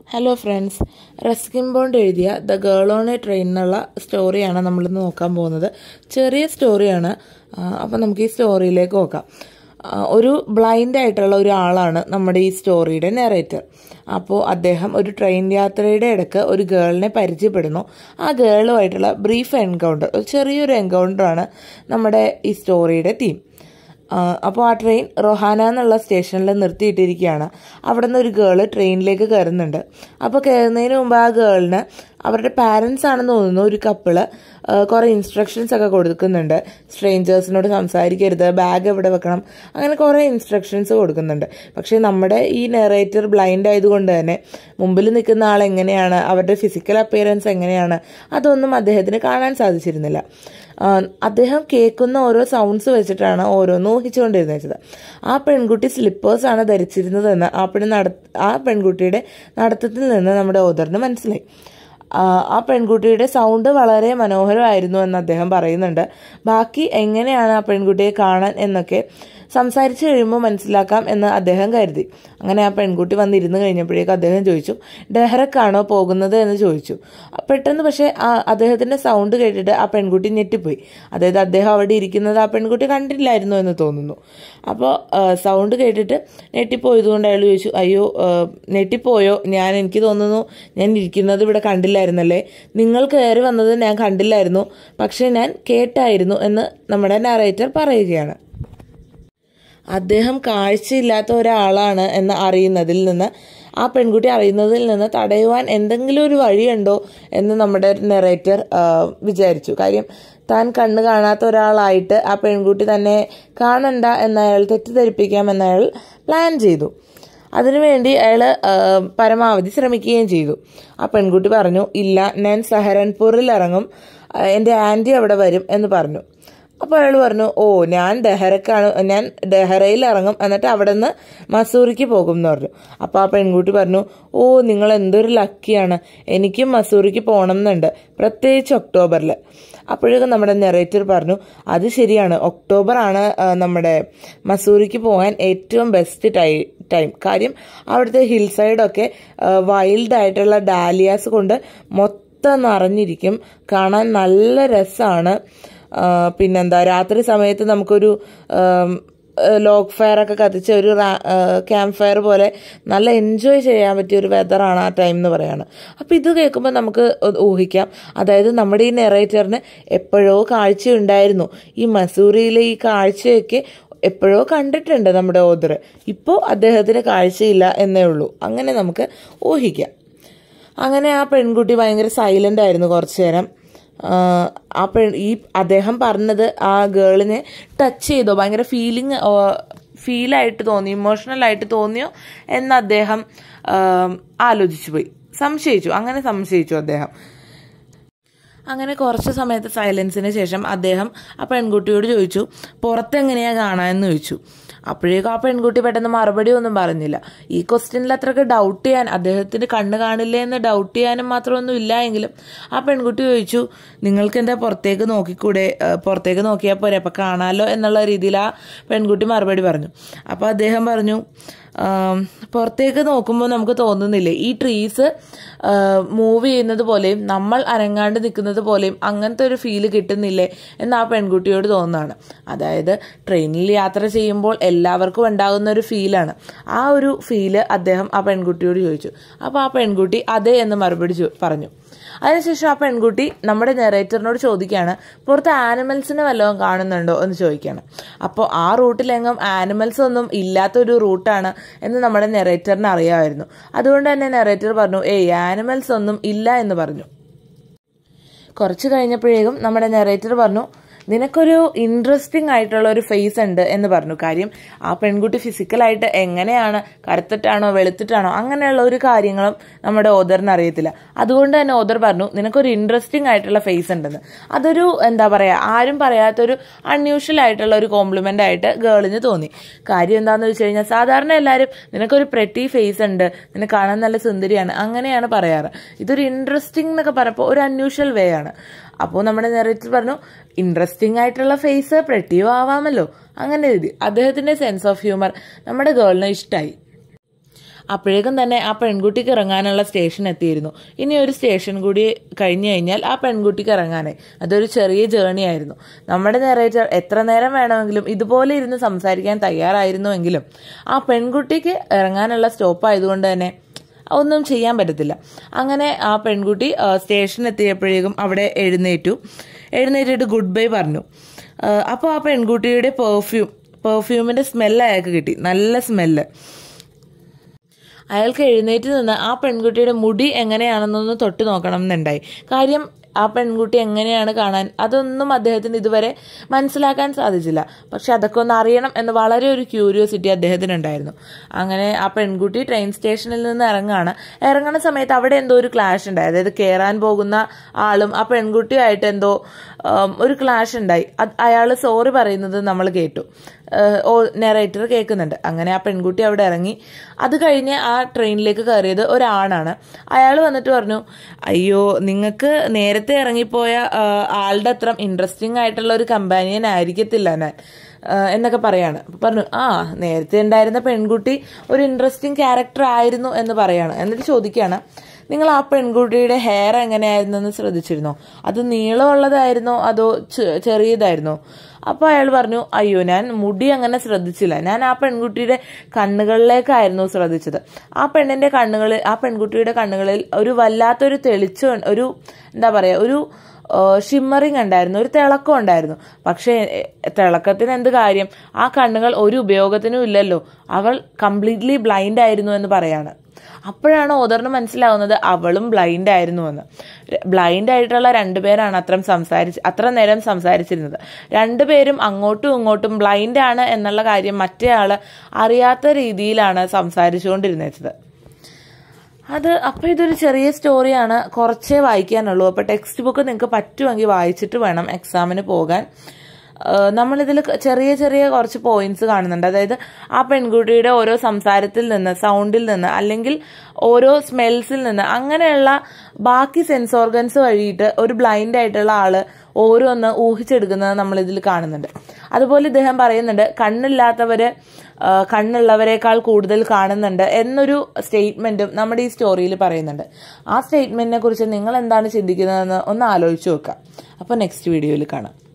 hello friends Ruskin Bond എഴുതിയ the girl on a train എന്നുള്ള സ്റ്റോറിയാണ് നമ്മളിന്ന് നോക്കാൻ പോകുന്നത് ചെറിയ സ്റ്റോറിയാണ് അപ്പം നമുക്ക് ഈ സ്റ്റോറിയിലേക്ക് നോക്കാം ആ, ഒരു ബ്ലൈൻഡ് ആയിട്ടുള്ള ഒരാളാണ് നമ്മുടെ ഈ സ്റ്റോറിയുടെ നെറേറ്റർ അപ്പോൾ അദ്ദേഹം ഒരു ട്രെയിൻ യാത്രയുടെ ഇടയ്ക്ക് ഒരു ഗേളിനെ പരിചയപ്പെടുന്നു ആ ഗേളുമായിട്ടുള്ള ബ്രീഫ് എൻകൗണ്ടർ ഒരു ചെറിയൊരു എൻകൗണ്ടറാണ് നമ്മുടെ ഈ സ്റ്റോറിയുടെ തീം അപ്പോൾ ആ ട്രെയിൻ റൊഹാന എന്നുള്ള സ്റ്റേഷനിൽ നിർത്തിയിട്ടിരിക്കുകയാണ് അവിടെ നിന്ന് ഒരു ഗേള് ട്രെയിനിലേക്ക് കയറുന്നുണ്ട് അപ്പോൾ കയറുന്നതിന് മുമ്പ് ആ ഗേളിന് അവരുടെ പാരൻസ് ആണെന്ന് തോന്നുന്നു ഒരു കപ്പിള് കുറേ ഇൻസ്ട്രക്ഷൻസ് ഒക്കെ കൊടുക്കുന്നുണ്ട് സ്ട്രേഞ്ചേഴ്സിനോട് സംസാരിക്കരുത് ബാഗ് എവിടെ വെക്കണം അങ്ങനെ കുറേ ഇൻസ്ട്രക്ഷൻസ് കൊടുക്കുന്നുണ്ട് പക്ഷേ നമ്മുടെ ഈ നെറേറ്റർ ബ്ലൈൻഡ് ആയതുകൊണ്ട് തന്നെ മുമ്പിൽ നിൽക്കുന്ന ആൾ എങ്ങനെയാണ് അവരുടെ ഫിസിക്കൽ അപ്പിയറൻസ് എങ്ങനെയാണ് അതൊന്നും അദ്ദേഹത്തിന് കാണാൻ സാധിച്ചിരുന്നില്ല ആ, അദ്ദേഹം കേൾക്കുന്ന ഓരോ സൗണ്ട്സ് വെച്ചിട്ടാണ് ഓരോന്ന് ഊഹിച്ചുകൊണ്ടിരുന്നത് വെച്ചത് ആ പെൺകുട്ടി സ്ലിപ്പേഴ്സാണ് ധരിച്ചിരുന്നതെന്ന് ആ പെൺ നട ആ പെൺകുട്ടിയുടെ നടത്തത്തിൽ നിന്ന് നമ്മുടെ ഓദറിന് മനസ്സിലായി ആ, ആ പെൺകുട്ടിയുടെ സൗണ്ട് വളരെ മനോഹരമായിരുന്നു എന്ന് അദ്ദേഹം പറയുന്നുണ്ട് ബാക്കി എങ്ങനെയാണ് ആ പെൺകുട്ടിയെ കാണാൻ എന്നൊക്കെ സംസാരിച്ചു കഴിയുമ്പോൾ മനസ്സിലാക്കാം എന്ന് അദ്ദേഹം കരുതി അങ്ങനെ ആ പെൺകുട്ടി വന്നിരുന്ന് കഴിഞ്ഞപ്പോഴേക്കും അദ്ദേഹം ചോദിച്ചു ഡെഹ്റക്കാണോ പോകുന്നത് എന്ന് ചോദിച്ചു പെട്ടെന്ന് പക്ഷേ ആ അദ്ദേഹത്തിന്റെ സൗണ്ട് കേട്ടിട്ട് ആ പെൺകുട്ടി ഞെട്ടിപ്പോയി അതായത് അദ്ദേഹം അവിടെ ഇരിക്കുന്നത് ആ പെൺകുട്ടി കണ്ടില്ലായിരുന്നു എന്ന് തോന്നുന്നു അപ്പോൾ സൗണ്ട് കേട്ടിട്ട് ഞെട്ടിപ്പോയതുകൊണ്ട് അയാൾ ചോദിച്ചു അയ്യോ ആ, ഞെട്ടിപ്പോയോ ഞാൻ എനിക്ക് തോന്നുന്നു ഞാൻ ഇരിക്കുന്നത് ഇവിടെ കണ്ടില്ലായിരുന്നല്ലേ നിങ്ങൾ കയറി വന്നത് ഞാൻ കണ്ടില്ലായിരുന്നു പക്ഷേ ഞാൻ കേട്ടായിരുന്നു എന്ന് നമ്മുടെ നാറേറ്റർ പറയുകയാണ് അദ്ദേഹം കാഴ്ചയില്ലാത്ത ഒരാളാണ് എന്ന് അറിയുന്നതിൽ നിന്ന് ആ പെൺകുട്ടി അറിയുന്നതിൽ നിന്ന് തടയുവാൻ എന്തെങ്കിലും ഒരു വഴിയുണ്ടോ എന്ന് നമ്മുടെ നെറേറ്റർ വിചാരിച്ചു കാര്യം താൻ കണ്ണ് കാണാത്ത ഒരാളായിട്ട് ആ പെൺകുട്ടി തന്നെ കാണണ്ട എന്നയാൾ തെറ്റിദ്ധരിപ്പിക്കാം എന്നയാൾ പ്ലാൻ ചെയ്തു അതിനുവേണ്ടി അയാൾ പരമാവധി ശ്രമിക്കുകയും ചെയ്തു ആ പെൺകുട്ടി പറഞ്ഞു ഇല്ല ഞാൻ സഹരൻപൂരിൽ ഇറങ്ങും ആ, എൻ്റെ ആൻറ്റി അവിടെ വരും എന്ന് പറഞ്ഞു അപ്പോൾ അയാൾ പറഞ്ഞു ഓ ഞാൻ ഡെഹറക്കാണ് ഞാൻ ഡെഹറയിൽ ഇറങ്ങും എന്നിട്ട് അവിടെ നിന്ന് മസൂറിക്ക് പോകും എന്ന് പറഞ്ഞു അപ്പോൾ ആ പെൺകുട്ടി പറഞ്ഞു ഓ നിങ്ങൾ എന്തൊരു ലക്കിയാണ് എനിക്കും മസൂറിക്ക് പോകണം എന്നുണ്ട് പ്രത്യേകിച്ച് ഒക്ടോബറിൽ അപ്പോഴേക്കും നമ്മുടെ നെറേറ്റർ പറഞ്ഞു അത് ശരിയാണ് ഒക്ടോബർ ആണ് ആ, നമ്മുടെ മസൂറിക്ക് പോകാൻ ഏറ്റവും ബെസ്റ്റ് ടൈ ടൈം കാര്യം അവിടുത്തെ ഹിൽ സൈഡൊക്കെ വൈൽഡ് ആയിട്ടുള്ള ഡാലിയാസ് കൊണ്ട് മൊത്തം നിറഞ്ഞിരിക്കും കാണാൻ നല്ല രസമാണ് ആ, പിന്നെന്താ രാത്രി സമയത്ത് നമുക്കൊരു ലോക്ക് ഫയർ ഒക്കെ കത്തിച്ച് ഒരു ക്യാമ്പ് ഫയർ പോലെ നല്ല എൻജോയ് ചെയ്യാൻ പറ്റിയ ഒരു വെതറാണ് ആ ടൈം എന്ന് പറയാണ് അപ്പം ഇത് കേൾക്കുമ്പോൾ നമുക്ക് ഊഹിക്കാം അതായത് നമ്മുടെ ഈ നെറേറ്ററിന് എപ്പോഴോ കാഴ്ചയുണ്ടായിരുന്നു ഈ മസൂറിയിലെ ഈ കാഴ്ചയൊക്കെ എപ്പോഴോ കണ്ടിട്ടുണ്ട് നമ്മുടെ ഓദർ ഇപ്പോൾ അദ്ദേഹത്തിന് കാഴ്ചയില്ല എന്നേ ഉള്ളൂ അങ്ങനെ നമുക്ക് ഊഹിക്കാം അങ്ങനെ ആ പെൺകുട്ടി ഭയങ്കര സൈലന്റ് ആയിരുന്നു കുറച്ചു നേരം ആഹ് ആ പെൺ ഈ അദ്ദേഹം പറഞ്ഞത് ആ ഗേളിനെ ടച്ച് ചെയ്തോ ഭയങ്കര ഫീലിംഗ് ഫീലായിട്ട് തോന്നി ഇമോഷണൽ ആയിട്ട് തോന്നിയോ എന്ന് അദ്ദേഹം ആഹ് ആലോചിച്ചു പോയി സംശയിച്ചു അങ്ങനെ സംശയിച്ചു അദ്ദേഹം അങ്ങനെ കുറച്ച് സമയത്ത് സൈലൻസിന് ശേഷം അദ്ദേഹം ആ പെൺകുട്ടിയോട് ചോദിച്ചു പുറത്തെങ്ങനെയാ കാണാമെന്ന് ചോദിച്ചു അപ്പോഴേക്കും ആ പെൺകുട്ടി പെട്ടെന്ന് മറുപടി ഒന്നും പറഞ്ഞില്ല ഈ ക്വസ്റ്റ്യനിൽ അത്രക്ക് ഡൗട്ട് ചെയ്യാൻ അദ്ദേഹത്തിന് കണ്ണ് കാണില്ലേ എന്ന് ഡൗട്ട് ചെയ്യാനും മാത്രമൊന്നും ഇല്ല എങ്കിലും ആ പെൺകുട്ടി ചോദിച്ചു നിങ്ങൾക്ക് എന്താ പുറത്തേക്ക് നോക്കിക്കൂടെ ഏഹ് പുറത്തേക്ക് നോക്കിയാൽ പോരെ അപ്പം കാണാമല്ലോ എന്നുള്ള രീതിയിൽ ആ പെൺകുട്ടി മറുപടി പറഞ്ഞു അപ്പോൾ അദ്ദേഹം പറഞ്ഞു ആം, പുറത്തേക്ക് നോക്കുമ്പോൾ നമുക്ക് തോന്നുന്നില്ലേ ഈ ട്രീസ് മൂവ് ചെയ്യുന്നത് പോലെയും നമ്മൾ അനങ്ങാണ്ട് നിൽക്കുന്നത് പോലെയും അങ്ങനത്തെ ഒരു ഫീല് കിട്ടുന്നില്ലേ എന്ന് ആ പെൺകുട്ടിയോട് തോന്നുന്നതാണ് അതായത് ട്രെയിനിൽ യാത്ര ചെയ്യുമ്പോൾ എല്ലാവർക്കും ഉണ്ടാകുന്ന ഒരു ഫീലാണ് ആ ഒരു ഫീല് അദ്ദേഹം ആ പെൺകുട്ടിയോട് ചോദിച്ചു അപ്പോൾ ആ പെൺകുട്ടി അതെ എന്ന് മറുപടി ചോ- പറഞ്ഞു അതിനുശേഷം ആ പെൺകുട്ടി നമ്മുടെ നെറേറ്ററിനോട് ചോദിക്കുകയാണ് പുറത്ത് ആനിമൽസിനെ വല്ലതും കാണുന്നുണ്ടോ എന്ന് ചോദിക്കുകയാണ് അപ്പോൾ ആ റൂട്ടിലെങ്ങും ആനിമൽസ് ഒന്നും ഇല്ലാത്തൊരു റൂട്ടാണ് എന്ന് നമ്മുടെ നെറേറ്ററിന് അറിയാമായിരുന്നു അതുകൊണ്ട് തന്നെ നെറേറ്റർ പറഞ്ഞു ഏയ് ആനിമൽസ് ഒന്നും ഇല്ല എന്ന് പറഞ്ഞു കുറച്ച് കഴിഞ്ഞപ്പോഴേക്കും നമ്മുടെ നെറേറ്റർ പറഞ്ഞു നിനക്കൊരു ഇൻട്രസ്റ്റിംഗ് ആയിട്ടുള്ള ഒരു ഫേസ് ഉണ്ട് എന്ന് പറഞ്ഞു കാര്യം ആ പെൺകുട്ടി ഫിസിക്കലായിട്ട് എങ്ങനെയാണ് കറുത്തിട്ടാണോ വെളുത്തിട്ടാണോ അങ്ങനെയുള്ള ഒരു കാര്യങ്ങളും നമ്മുടെ ഓദറിന് അറിയത്തില്ല അതുകൊണ്ട് തന്നെ ഓദർ പറഞ്ഞു നിനക്കൊരു ഇൻട്രസ്റ്റിംഗ് ആയിട്ടുള്ള ഫേസ് ഉണ്ടെന്ന് അതൊരു എന്താ പറയാ ആരും പറയാത്തൊരു അൺയൂഷ്വൽ ആയിട്ടുള്ള ഒരു കോംപ്ലിമെന്റ് ആയിട്ട് ഗേളിന് തോന്നി കാര്യം എന്താന്ന് വെച്ച് കഴിഞ്ഞാൽ സാധാരണ എല്ലാവരും നിനക്കൊരു പ്രെട്ടി ഫേസ് ഉണ്ട് നിനക്ക് കാണാൻ നല്ല സുന്ദരിയാണ് അങ്ങനെയാണ് പറയാറ് ഇതൊരു ഇൻട്രസ്റ്റിംഗ് എന്നൊക്കെ പറഞ്ഞപ്പോൾ ഒരു അൺയൂഷ്വൽ വേ ആണ് അപ്പോൾ നമ്മുടെ നെറേറ്റർ പറഞ്ഞു ഇൻട്രസ്റ്റിംഗ് ആയിട്ടുള്ള ഫേസ് പ്രെട്ടിയും ആവാമല്ലോ അങ്ങനെ എഴുതി അദ്ദേഹത്തിന്റെ സെൻസ് ഓഫ് ഹ്യൂമർ നമ്മുടെ ഗേളിന് ഇഷ്ടമായി അപ്പോഴേക്കും തന്നെ ആ പെൺകുട്ടിക്ക് ഇറങ്ങാനുള്ള സ്റ്റേഷൻ എത്തിയിരുന്നു ഇനി ഒരു സ്റ്റേഷൻ കൂടി കഴിഞ്ഞു കഴിഞ്ഞാൽ ആ പെൺകുട്ടിക്ക് ഇറങ്ങാനായി അതൊരു ചെറിയ ജേണി ആയിരുന്നു നമ്മുടെ നേരേറ്റർ എത്ര നേരം വേണമെങ്കിലും ഇതുപോലെ ഇരുന്ന് സംസാരിക്കാൻ തയ്യാറായിരുന്നുവെങ്കിലും ആ പെൺകുട്ടിക്ക് ഇറങ്ങാനുള്ള സ്റ്റോപ്പ് ആയതുകൊണ്ട് തന്നെ ഒന്നും ചെയ്യാൻ പറ്റത്തില്ല അങ്ങനെ ആ പെൺകുട്ടി സ്റ്റേഷൻ എത്തിയപ്പോഴേക്കും അവിടെ എഴുന്നേറ്റു എഴുന്നേറ്റിട്ട് ഗുഡ് ബൈ പറഞ്ഞു അപ്പോൾ ആ പെൺകുട്ടിയുടെ പെർഫ്യൂം പെർഫ്യൂമിൻ്റെ സ്മെല്ല് അയാൾക്ക് കിട്ടി നല്ല സ്മെല്ല് അയാൾക്ക് എഴുന്നേറ്റ് നിന്ന് ആ പെൺകുട്ടിയുടെ മുടി എങ്ങനെയാണെന്നൊന്ന് തൊട്ട് നോക്കണം എന്നുണ്ടായി കാര്യം ആ പെൺകുട്ടി എങ്ങനെയാണ് കാണാൻ അതൊന്നും അദ്ദേഹത്തിന് ഇതുവരെ മനസ്സിലാക്കാൻ സാധിച്ചില്ല പക്ഷെ അതൊക്കെ ഒന്ന് അറിയണം എന്ന് വളരെ ഒരു ക്യൂരിയോസിറ്റി അദ്ദേഹത്തിനുണ്ടായിരുന്നു അങ്ങനെ ആ പെൺകുട്ടി ട്രെയിൻ സ്റ്റേഷനിൽ നിന്ന് ഇറങ്ങാണ് ഇറങ്ങുന്ന സമയത്ത് അവിടെ എന്തോ ഒരു ക്ലാഷ് ഉണ്ടായി അതായത് കയറാൻ പോകുന്ന ആളും ആ പെൺകുട്ടിയായിട്ട് എന്തോ ഒരു ക്ലാഷ് ഉണ്ടായി അയാൾ സോറി പറയുന്നത് നമ്മൾ കേട്ടു ഓ നെറേറ്റർ കേൾക്കുന്നുണ്ട് അങ്ങനെ ആ പെൺകുട്ടി അവിടെ ഇറങ്ങി അത് കഴിഞ്ഞ് ആ ട്രെയിനിലേക്ക് കയറിയത് ഒരാണാണ് അയാൾ വന്നിട്ട് പറഞ്ഞു അയ്യോ നിങ്ങൾക്ക് നേരത്തെ ഇറങ്ങിപ്പോയ ആളുടെ അത്ര ഇൻട്രസ്റ്റിംഗ് ആയിട്ടുള്ള ഒരു കമ്പാനിയൻ ആയിരിക്കത്തില്ല ഞാൻ എന്നൊക്കെ പറയാണ് പറഞ്ഞു ആ നേരത്തെ ഉണ്ടായിരുന്ന പെൺകുട്ടി ഒരു ഇൻട്രസ്റ്റിംഗ് ക്യാരക്ടർ ആയിരുന്നു എന്ന് പറയാണ് എന്നിട്ട് ചോദിക്കുകയാണ് നിങ്ങൾ ആ പെൺകുട്ടിയുടെ ഹെയർ എങ്ങനെയായിരുന്നെന്ന് ശ്രദ്ധിച്ചിരുന്നോ അത് നീളമുള്ളതായിരുന്നോ അതോ ചെറിയതായിരുന്നോ അപ്പോൾ അയാൾ പറഞ്ഞു അയ്യോ ഞാൻ മുടി അങ്ങനെ ശ്രദ്ധിച്ചില്ല ഞാൻ ആ പെൺകുട്ടിയുടെ കണ്ണുകളിലേക്കായിരുന്നു ശ്രദ്ധിച്ചത് ആ പെണ്ണിന്റെ കണ്ണുകളിൽ ആ പെൺകുട്ടിയുടെ കണ്ണുകളിൽ ഒരു വല്ലാത്തൊരു തെളിച്ചം ഒരു എന്താ പറയുക ഒരു ഷിമ്മറിങ് ഉണ്ടായിരുന്നു ഒരു തിളക്കം ഉണ്ടായിരുന്നു പക്ഷേ തിളക്കത്തിന് എന്ത് കാര്യം ആ കണ്ണുകൾ ഒരു ഉപയോഗത്തിനും ഇല്ലല്ലോ അവൾ കംപ്ലീറ്റ്ലി ബ്ലൈൻഡ് ആയിരുന്നു എന്ന് പറയാണ് അപ്പോഴാണ് ഓദറിന് മനസ്സിലാവുന്നത് അവളും ബ്ലൈൻഡ് ആയിരുന്നു എന്ന് ബ്ലൈൻഡ് ആയിട്ടുള്ള രണ്ടുപേരാണ് അത്രം സംസാരിച്ച് അത്ര നേരം സംസാരിച്ചിരുന്നത് രണ്ടുപേരും അങ്ങോട്ടും ഇങ്ങോട്ടും ബ്ലൈൻഡ് ആണ് എന്നുള്ള കാര്യം മറ്റേ ആള് അറിയാത്ത രീതിയിലാണ് സംസാരിച്ചുകൊണ്ടിരുന്നത് അത് അപ്പോൾ ഇതൊരു ചെറിയ സ്റ്റോറിയാണ് കുറച്ചേ വായിക്കാനുള്ളൂ അപ്പോൾ ടെക്സ്റ്റ് ബുക്ക് നിങ്ങൾക്ക് പറ്റുമെങ്കിൽ വായിച്ചിട്ട് വേണം എക്സാമിന് പോകാൻ നമ്മളിതിൽ ചെറിയ ചെറിയ കുറച്ച് പോയിന്റ്സ് കാണുന്നുണ്ട് അതായത് ആ പെൺകുട്ടിയുടെ ഓരോ സംസാരത്തിൽ നിന്ന് സൗണ്ടിൽ നിന്ന് അല്ലെങ്കിൽ ഓരോ സ്മെൽസിൽ നിന്ന് അങ്ങനെയുള്ള ബാക്കി സെൻസ് ഓർഗൻസ് വഴിയിട്ട് ഒരു ബ്ലൈൻഡ് ആയിട്ടുള്ള ആള് ഓരോന്ന് ഊഹിച്ചെടുക്കുന്നത് നമ്മൾ ഇതിൽ കാണുന്നുണ്ട് അതുപോലെ ഇദ്ദേഹം പറയുന്നുണ്ട് കണ്ണില്ലാത്തവര് കണ്ണുള്ളവരെക്കാൾ കൂടുതൽ കാണുന്നുണ്ട് എന്നൊരു സ്റ്റേറ്റ്മെന്റും നമ്മുടെ ഈ സ്റ്റോറിയിൽ പറയുന്നുണ്ട് ആ സ്റ്റേറ്റ്മെന്റിനെ കുറിച്ച് നിങ്ങൾ എന്താണ് ചിന്തിക്കുന്നതെന്ന് ഒന്ന് ആലോചിച്ച് നോക്കാം അപ്പോൾ നെക്സ്റ്റ് വീഡിയോയിൽ കാണാം